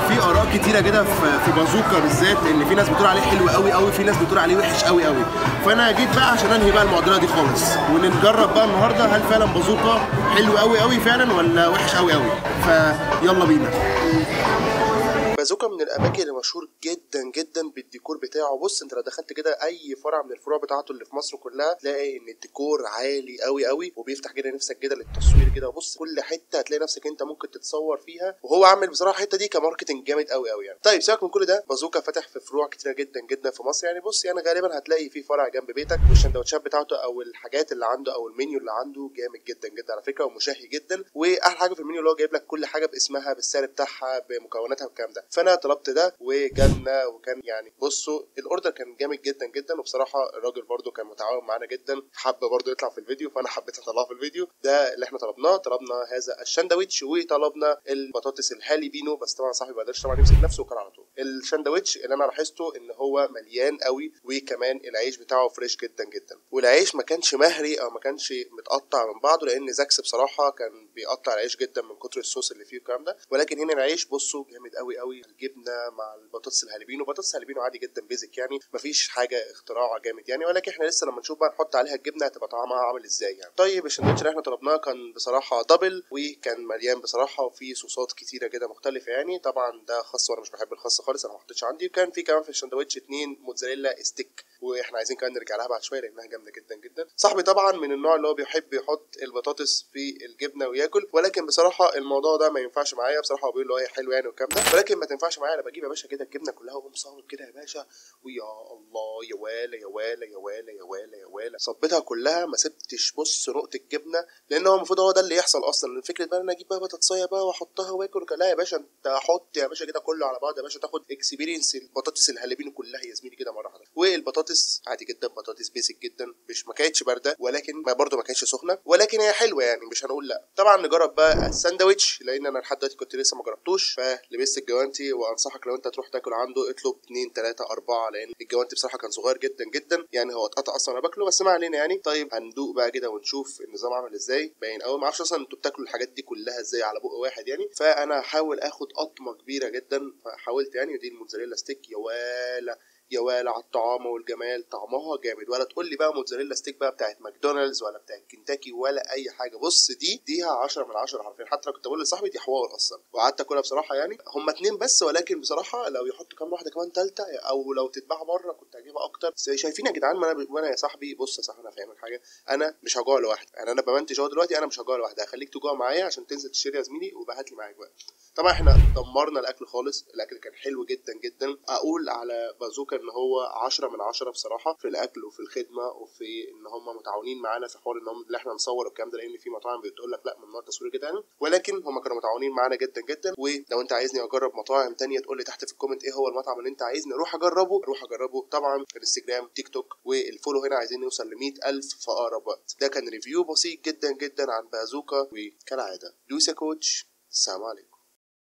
في اراء كتيره كده في في بازوكا بالذات ان في ناس بتقول عليه حلو قوي قوي في ناس بتقول عليه وحش قوي قوي فانا جيت بقى عشان انهي بقى المعضله دي خالص ونجرب بقى النهارده هل فعلا بازوكا حلو قوي قوي فعلا ولا وحش قوي قوي فيلا بينا بازوكا من الاماكن اللي مشهور جدا جدا بالديكور بتاعه بص انت لو دخلت كده اي فرع من الفروع بتاعته اللي في مصر كلها تلاقي ان الديكور عالي قوي قوي وبيفتح كده نفسك كده للتصوير كده بص كل حته هتلاقي نفسك انت ممكن تتصور فيها وهو عامل بصراحه الحته دي كماركتنج جامد قوي قوي يعني طيب سيبك من كل ده بازوكا فاتح في فروع كتيره جدا جدا في مصر يعني بص يعني غالبا هتلاقي في فرع جنب بيتك والسندوتشات بتاعته او الحاجات اللي عنده او المنيو اللي عنده جامد جدا جدا على فكره ومشهي جدا واحلى حاجه في المنيو اللي هو جايب لك كل حاجه باسمها بالسعر بتاعها بمكوناتها والكلام ده فانا طلبت ده وجالنا وكان يعني بصوا الاوردر كان جامد جدا جدا وبصراحه الراجل برده كان متعاون معانا جدا حب برده يطلع في الفيديو فانا حبيت اطلعه في الفيديو ده اللي احنا طلبناه طلبنا هذا الشاندويتش وطلبنا البطاطس الهالي بينو بس طبعا صاحبي ما قدرش طبعا يمسك نفسه وكان على طول الشاندويتش اللي انا لاحظته ان هو مليان قوي وكمان العيش بتاعه فريش جدا جدا والعيش ما كانش مهري او ما كانش متقطع من بعضه لان زاكس بصراحه كان بيقطع العيش جدا من كتر الصوص اللي فيه والكلام ده ولكن هنا العيش بصوا جامد قوي قوي الجبنه مع البطاطس الهالبينو بطاطس الهالبينو عادي جدا بيزك يعني مفيش حاجه اختراع جامد يعني ولكن احنا لسه لما نشوف بقى نحط عليها الجبنه هتبقى طعمها عامل ازاي يعني طيب الساندوتش اللي احنا طلبناه كان بصراحه دبل وكان مليان بصراحه وفيه صوصات كتيره كده مختلفه يعني طبعا ده خاص وانا مش بحب الخاص خالص انا ما حطيتش عندي وكان في كمان في الساندوتش اتنين موتزاريلا ستيك واحنا عايزين كمان نرجع لها بعد شويه لانها جامده جدا جدا صاحبي طبعا من النوع اللي هو بيحب يحط البطاطس في الجبنه وياكل ولكن بصراحه الموضوع ده ما ينفعش معايا بصراحه هو بيقول له هي حلو يعني والكلام ده ولكن ما تنفعش معايا انا بجيب يا باشا كده الجبنه كلها واقوم صابب كده يا باشا ويا الله يا والا يا والا يا والا يا والا يا والا صبيتها كلها ما سبتش بص نقطه جبنه لان هو المفروض هو ده اللي يحصل اصلا فكره بقى انا اجيب بقى بطاطسايه بقى واحطها واكل لا يا باشا انت حط يا باشا كده كله على بعض يا باشا تاخد اكسبيرينس البطاطس الهالبينو كلها يا زميلي كده مره واحده والبطاطس عادي جدا بطاطس بيسك جدا مش ما كانتش بارده ولكن ما برده ما كانتش سخنه ولكن هي حلوه يعني مش هنقول لا طبعا نجرب بقى الساندوتش لان انا لحد دلوقتي كنت لسه ما جربتوش فلبست الجوانتي وانصحك لو انت تروح تاكل عنده اطلب 2 3 4 لان الجوانتي بصراحه كان صغير جدا جدا يعني هو اتقطع اصلا انا باكله بس ما علينا يعني طيب هندوق بقى كده ونشوف النظام عامل ازاي باين قوي ما اعرفش اصلا انتوا بتاكلوا الحاجات دي كلها ازاي على بق واحد يعني فانا هحاول اخد قطمه كبيره جدا فحاولت يعني ودي الموتزاريلا ستيك يا والا يا ولا على الطعام والجمال طعمها جامد ولا تقول لي بقى موتزاريلا ستيك بقى بتاعت ماكدونالدز ولا بتاعت كنتاكي ولا اي حاجه بص دي ديها 10 من 10 حرفيا حتى لو كنت بقول لصاحبي دي حوار اصلا وقعدت اكلها بصراحه يعني هم اتنين بس ولكن بصراحه لو يحطوا كام واحده كمان ثالثه او لو تتباع بره كنت هجيبها اكتر بس شايفين يا جدعان ما انا وانا يا صاحبي بص يا صاحبي انا فاهمك حاجه انا مش هجوع لوحدي يعني انا بمنتج اهو دلوقتي انا مش هجوع لوحدي هخليك تجوع معايا عشان تنزل تشتري يا زميلي وبقى هات لي معاك بقى طبعا احنا دمرنا الاكل خالص الاكل كان حلو جدا جدا اقول على بازوكا ان هو 10 من 10 بصراحه في الاكل وفي الخدمه وفي ان هم متعاونين معانا في حوار ان هم اللي احنا نصور والكلام ده لان في مطاعم بتقول لك لا ممنوع التصوير كده يعني ولكن هم كانوا متعاونين معانا جدا جدا ولو انت عايزني اجرب مطاعم تانية تقول لي تحت في الكومنت ايه هو المطعم اللي انت عايزني اروح اجربه اروح اجربه طبعا الانستجرام تيك توك والفولو هنا عايزين نوصل ل 100000 في اقرب وقت ده كان ريفيو بسيط جدا جدا عن بازوكا وكالعاده دوس يا كوتش السلام عليكم